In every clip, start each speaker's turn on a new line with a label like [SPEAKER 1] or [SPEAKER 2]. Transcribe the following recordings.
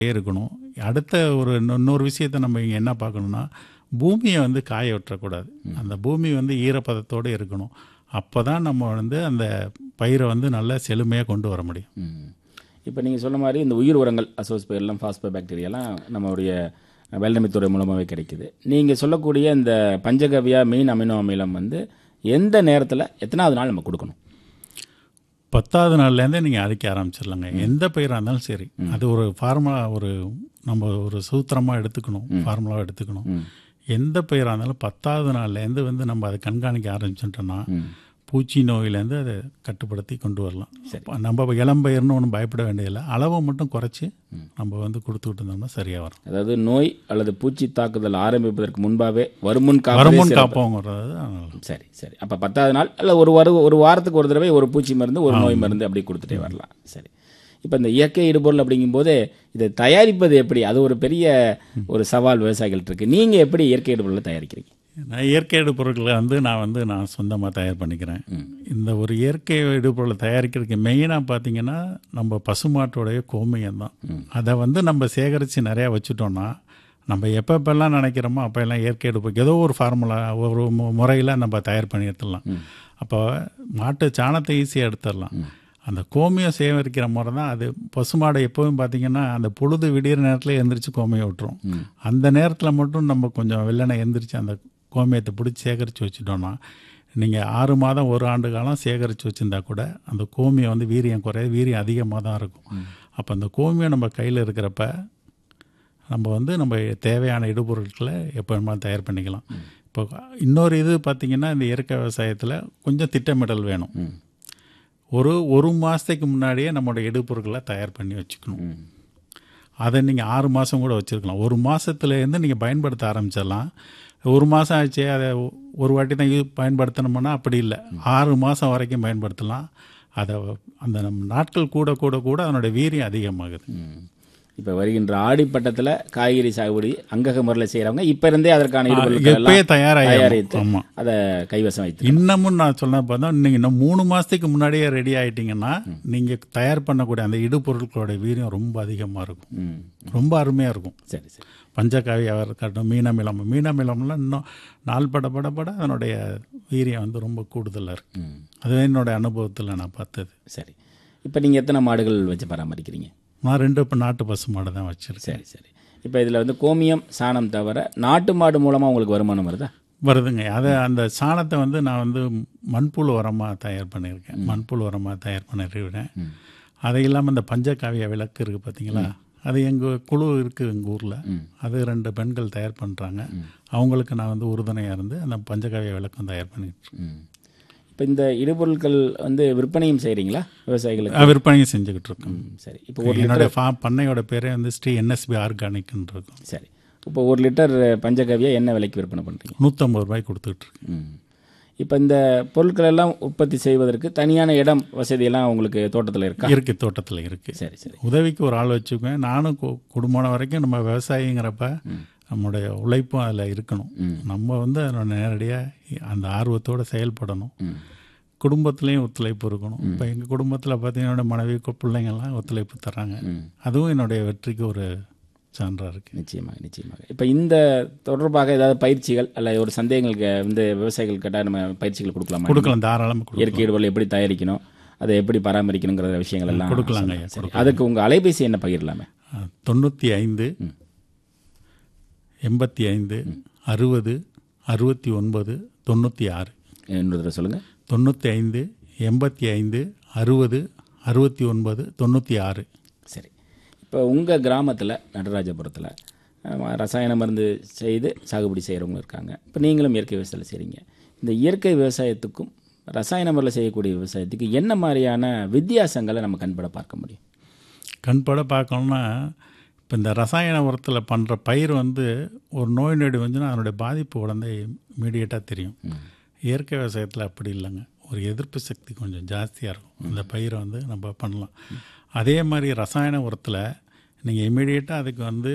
[SPEAKER 1] இருக்கணும் அடுத்த ஒரு இன்னொ- இன்னொரு விஷயத்தை நம்ம இங்கே என்ன பார்க்கணும்னா பூமியை வந்து காய விட்டுறக்கூடாது அந்த பூமி வந்து ஈரப்பதத்தோடு இருக்கணும் அப்போ தான் நம்ம வந்து அந்த பயிரை வந்து நல்லா செழுமையாக கொண்டு வர முடியும்
[SPEAKER 2] இப்போ நீங்கள் சொன்ன மாதிரி இந்த உயிர் உரங்கள் அசோஸ்பெல்லாம் ஃபாஸ்போ பாக்டீரியாலாம் நம்மளுடைய வேளாண்மைத்துறை மூலமாகவே கிடைக்குது நீங்கள் சொல்லக்கூடிய இந்த பஞ்சகவ்யா மீன் அமினோ அமிலம் வந்து எந்த நேரத்தில் எத்தனாவது நாள் நம்ம கொடுக்கணும்
[SPEAKER 1] பத்தாவது நாள்லேருந்தே நீங்கள் அரைக்க ஆரம்பிச்சிடலாங்க எந்த பயிராக இருந்தாலும் சரி அது ஒரு ஃபார்முலா ஒரு நம்ம ஒரு சூத்திரமாக எடுத்துக்கணும் ஃபார்முலாவாக எடுத்துக்கணும் எந்த பயிராக இருந்தாலும் பத்தாவது நாள்லேருந்து வந்து நம்ம அதை கண்காணிக்க ஆரம்பிச்சிட்டோம்னா பூச்சி நோயிலேருந்து அதை கட்டுப்படுத்தி கொண்டு வரலாம் அப்ப நம்ம இளம்பயிர்னு ஒன்றும் பயப்பட வேண்டியதில்லை அளவை மட்டும் குறைச்சி நம்ம வந்து கொடுத்துக்கிட்டு இருந்தோம்னா சரியாக வரும்
[SPEAKER 2] அதாவது நோய் அல்லது பூச்சி தாக்குதல் ஆரம்பிப்பதற்கு முன்பாகவே வருமுன் காப்பதே
[SPEAKER 1] வருமுன்
[SPEAKER 2] சிறப்பு.
[SPEAKER 1] காப்போங்கிறது நல்லது.
[SPEAKER 2] சரி சரி அப்போ பத்தாவது நாள் அல்ல ஒரு வார ஒரு வாரத்துக்கு ஒரு தடவை ஒரு பூச்சி மருந்து ஒரு நோய் மருந்து அப்படி கொடுத்துட்டே வரலாம் சரி இப்போ இந்த இயற்கை இடுபொருள் அப்படிங்கும்போது இதை தயாரிப்பது எப்படி அது ஒரு பெரிய ஒரு சவால் விவசாயிகள்ட்ட இருக்கு நீங்கள் எப்படி இயற்கை இடுபொருளை தயாரிக்கிறீங்க
[SPEAKER 1] நான் இயற்கை இடுபொருட்களை வந்து நான் வந்து நான் சொந்தமாக தயார் பண்ணிக்கிறேன் இந்த ஒரு இயற்கை இடுபொருளை தயாரிக்கிறதுக்கு மெயினாக பார்த்தீங்கன்னா நம்ம பசுமாட்டோடைய கோமியம் தான் அதை வந்து நம்ம சேகரித்து நிறையா வச்சுட்டோம்னா நம்ம எப்பப்பெல்லாம் நினைக்கிறோமோ அப்போ எல்லாம் இயற்கை இடுப்பு ஏதோ ஒரு ஃபார்முலா ஒரு முறையில் நம்ம தயார் பண்ணி எடுத்துடலாம் அப்போ மாட்டு சாணத்தை ஈஸியாக எடுத்துடலாம் அந்த கோமியம் சேகரிக்கிற முறை தான் அது பசுமாடை எப்போவும் பார்த்தீங்கன்னா அந்த பொழுது விடியிற நேரத்தில் எந்திரிச்சு கோமியம் விட்டுரும் அந்த நேரத்தில் மட்டும் நம்ம கொஞ்சம் வெள்ளனை எந்திரிச்சு அந்த கோமியத்தை பிடிச்சி சேகரித்து வச்சுட்டோம்னா நீங்கள் ஆறு மாதம் ஒரு ஆண்டு காலம் சேகரித்து வச்சுருந்தா கூட அந்த கோமியம் வந்து வீரியம் குறையாது வீரியம் அதிகமாக தான் இருக்கும் அப்போ அந்த கோமியம் நம்ம கையில் இருக்கிறப்ப நம்ம வந்து நம்ம தேவையான இடுபொருட்களை எப்போ வேணுமாலும் தயார் பண்ணிக்கலாம் இப்போ இன்னொரு இது பார்த்திங்கன்னா இந்த இயற்கை விவசாயத்தில் கொஞ்சம் திட்டமிடல் வேணும் ஒரு ஒரு மாதத்துக்கு முன்னாடியே நம்மளோட இடுபொருட்களை தயார் பண்ணி வச்சுக்கணும் அதை நீங்கள் ஆறு மாதம் கூட வச்சுருக்கலாம் ஒரு மாதத்துலேருந்து நீங்கள் பயன்படுத்த ஆரம்பிச்சிடலாம் ஒரு மாதம் ஆச்சு அதை ஒரு வாட்டி தான் யூ பயன்படுத்தணும்னா அப்படி இல்லை ஆறு மாதம் வரைக்கும் பயன்படுத்தலாம் அதை அந்த நம்ம நாட்கள் கூட கூட கூட அதனுடைய வீரியம் அதிகமாகுது
[SPEAKER 2] இப்போ வருகின்ற ஆடிப்பட்டத்தில் காய்கறி சாகுபடி அங்கக முறையில் செய்கிறவங்க இப்போ இருந்தே அதற்கான இடுபொருட்கள்
[SPEAKER 1] எப்பயே
[SPEAKER 2] எல்லாம்
[SPEAKER 1] தயாராகி
[SPEAKER 2] தயாரித்து
[SPEAKER 1] ஆமாம்
[SPEAKER 2] அதை கைவசம் வைத்து
[SPEAKER 1] இன்னமும் நான் சொன்ன பார்த்தா நீங்கள் இன்னும் மூணு மாதத்துக்கு முன்னாடியே ரெடி ஆயிட்டீங்கன்னா நீங்கள் தயார் பண்ணக்கூடிய அந்த இடுபொருட்களோட வீரியம் ரொம்ப அதிகமாக இருக்கும்
[SPEAKER 2] ம்
[SPEAKER 1] ரொம்ப அருமையாக இருக்கும்
[SPEAKER 2] சரி சரி
[SPEAKER 1] பஞ்சகாவியாக இருக்கட்டும் மீனமிலம் மீனமிலம்லாம் இன்னும் நாள் பட பட பட அதனுடைய வீரியம் வந்து ரொம்ப கூடுதலாக இருக்கு
[SPEAKER 2] ம்
[SPEAKER 1] அது என்னுடைய அனுபவத்தில் நான் பார்த்தது
[SPEAKER 2] சரி இப்போ நீங்கள் எத்தனை மாடுகள் வச்சு பராமரிக்கிறீங்க
[SPEAKER 1] நான் ரெண்டு இப்போ நாட்டு பசு மாடு தான் வச்சுருக்கேன்
[SPEAKER 2] சரி சரி இப்போ இதில் வந்து கோமியம் சாணம் தவிர நாட்டு மாடு மூலமாக உங்களுக்கு வருமானம் வருதா
[SPEAKER 1] வருதுங்க அதை அந்த சாணத்தை வந்து நான் வந்து மண்புழு உரமாக தயார் பண்ணியிருக்கேன் மண்புழு உரமாக தயார் பண்ணிருக்கேன் அது இல்லாமல் இந்த பஞ்சகாவிய விளக்கு இருக்குது பார்த்தீங்களா அது எங்கள் குழு இருக்குது எங்கள் ஊரில் அது ரெண்டு பெண்கள் தயார் பண்ணுறாங்க அவங்களுக்கு நான் வந்து உறுதுணையாக இருந்து அந்த பஞ்சகாவிய விளக்கம் தயார் பண்ணிட்டு இருக்கேன்.
[SPEAKER 2] ம் இப்போ இந்த இடுபொருட்கள் வந்து விற்பனையும் செய்கிறீங்களா விவசாயிகளுக்கு
[SPEAKER 1] அஹ் விற்பனையும் செஞ்சுக்கிட்டு இருக்கோம்
[SPEAKER 2] ம், சரி இப்போ ஒரு
[SPEAKER 1] என்னுடைய ஃபா பண்ணையோட பேரே வந்து ஸ்ரீ என்எஸ்பி ஆர்கானிக்னு இருக்கும்
[SPEAKER 2] சரி இப்போ ஒரு லிட்டர் பஞ்சகவியா என்ன விலைக்கு விற்பனை பண்ணுறீங்க
[SPEAKER 1] நூற்றம்பது ரூபாய் கொடுத்துட்டு இருக்கேன்
[SPEAKER 2] ம் இப்போ இந்த பொருட்கள் எல்லாம் உற்பத்தி செய்வதற்கு தனியான இடம் வசதியெல்லாம் உங்களுக்கு தோட்டத்தில் இருக்கா
[SPEAKER 1] இருக்கு தோட்டத்தில் இருக்குது
[SPEAKER 2] சரி சரி
[SPEAKER 1] உதவிக்கு ஒரு ஆள் வச்சுக்குவேன் நானும் கு- குடும்பம் வரைக்கும் நம்ம விவசாயிங்கிறப்ப நம்முடைய உழைப்பும் அதில் இருக்கணும் நம்ம வந்து அதனோட நேரடியாக அந்த ஆர்வத்தோடு செயல்படணும் குடும்பத்துலேயும் ஒத்துழைப்பு இருக்கணும் இப்போ எங்கள் குடும்பத்தில் பார்த்தீங்கன்னா என்னோட மனைவி கு- பிள்ளைங்கள்லாம் ஒத்துழைப்பு தர்றாங்க அதுவும் என்னுடைய வெற்றிக்கு ஒரு சான்றாக இருக்குது
[SPEAKER 2] நிச்சயமாக நிச்சயமாக இப்போ இந்த தொடர்பாக ஏதாவது பயிற்சிகள் அல்ல ஒரு சந்தேகங்களுக்கு வந்து விவசாயிகள் கேட்டால் நம்ம பயிற்சிகள் கொடுக்கலாமா
[SPEAKER 1] கொடுக்கலாம் தாராளமாக கொடுக்கலாம்
[SPEAKER 2] இயற்கை இடுபொருள் எப்படி தயாரிக்கணும் அதை எப்படி பராமரிக்கணுங்கிற விஷயங்கள் எல்லாம்
[SPEAKER 1] கொடுக்கலாங்க ஐயா,
[SPEAKER 2] சரி அதுக்கு உங்கள் அலைபேசி என்ன பகிரலாமே
[SPEAKER 1] அஹ், தொண்ணூற்றி ஐந்து எண்பத்தி ஐந்து அறுபது அறுபத்தி ஒன்பது தொண்ணூற்றி ஆறு
[SPEAKER 2] இன்னொரு தடவை சொல்லுங்கள்
[SPEAKER 1] தொண்ணூற்றி ஐந்து எண்பத்தி ஐந்து அறுபது அறுபத்தி ஒன்பது தொண்ணூற்றி ஆறு
[SPEAKER 2] சரி இப்போ உங்கள் கிராமத்தில் நடராஜபுரத்தில் அஹ், ரசாயன மருந்து செய்து சாகுபடி செய்கிறவங்க இருக்காங்க இப்போ நீங்களும் இயற்கை விவசாயம் செய்கிறீங்க இந்த இயற்கை விவசாயத்துக்கும் ரசாயன முறையில் செய்யக்கூடிய விவசாயத்துக்கு என்ன மாதிரியான வித்தியாசங்களை நம்ம கண்பட பார்க்க முடியும்
[SPEAKER 1] கண்பட பார்க்கணும்னா இப்போ இந்த ரசாயன உரத்தில் பண்ணுற பயிர் வந்து ஒரு நோய் நொடி வந்துன்னா அதனுடைய பாதிப்பு உடனே இமீடியட்டாக தெரியும் இயற்கை விவசாயத்தில் அப்படி இல்லைங்க ஒரு எதிர்ப்பு சக்தி கொஞ்சம் ஜாஸ்தியாக இருக்கும் அந்த பயிரை வந்து நம்ம பண்ணலாம் அதே மாதிரி ரசாயன உரத்தில் நீங்கள் இமீடியட்டாக அதுக்கு வந்து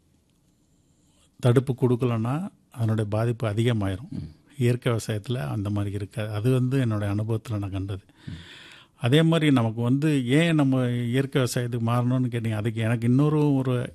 [SPEAKER 1] தடுப்பு கொடுக்கலன்னா அதனுடைய பாதிப்பு அதிகமாயிரும் இயற்கை விவசாயத்தில் அந்த மாதிரி இருக்காது அது வந்து என்னுடைய அனுபவத்தில் நான் கண்டது அதே மாதிரி நமக்கு வந்து ஏன் நம்ம இயற்கை விவசாயத்துக்கு மாறணும்னு கேட்டிங்க அதுக்கு எனக்கு இன்னொரு ஒரு